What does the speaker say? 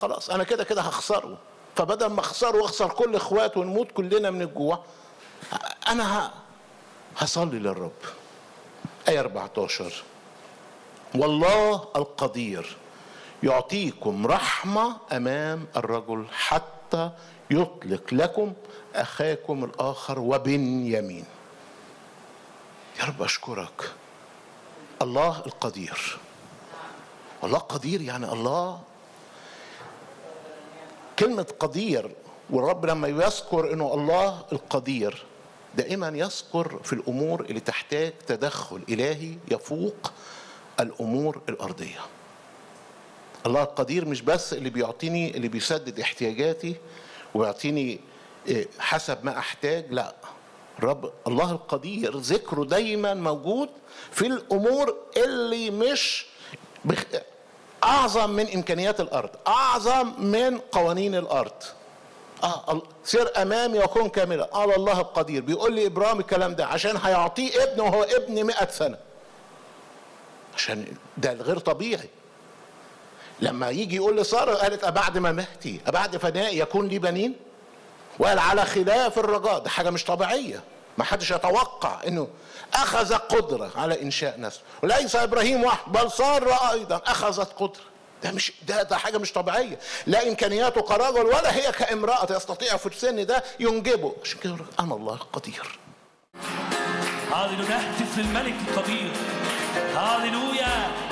خلاص انا كده كده هخسره فبدل ما اخسره واخسر كل اخواته ونموت كلنا من الجوع انا ه- هصلي للرب آية 14 والله القدير يعطيكم رحمة أمام الرجل حتى يطلق لكم أخاكم الآخر وبنيامين يا رب أشكرك الله القدير الله قدير يعني الله كلمة قدير والرب لما يذكر انه الله القدير دائما يذكر في الامور اللي تحتاج تدخل الهي يفوق الامور الارضيه. الله القدير مش بس اللي بيعطيني اللي بيسدد احتياجاتي ويعطيني إيه، حسب ما احتاج لا رب الله القدير ذكره دايما موجود في الامور اللي مش بخ... اعظم من امكانيات الارض اعظم من قوانين الارض اه ال- سير امامي وكن كاملا قال الله القدير بيقول لي ابراهيم الكلام ده عشان هيعطيه ابن وهو ابن مئة سنه عشان ده غير طبيعي لما يجي يقول لساره قالت أبعد مماتي أبعد فنائي يكون لي بنين وقال على خلاف الرجاء ده حاجه مش طبيعيه ما حدش يتوقع انه اخذ قدره على انشاء نسل وليس ابراهيم وحده بل ساره ايضا اخذت قدره ده مش ده ده حاجه مش طبيعيه لا امكانياته كرجل ولا هي كامراه تستطيع في السن ده ينجبه عشان كده يقول انا الله القدير هاليلويا نهتف للملك القدير هاليلويا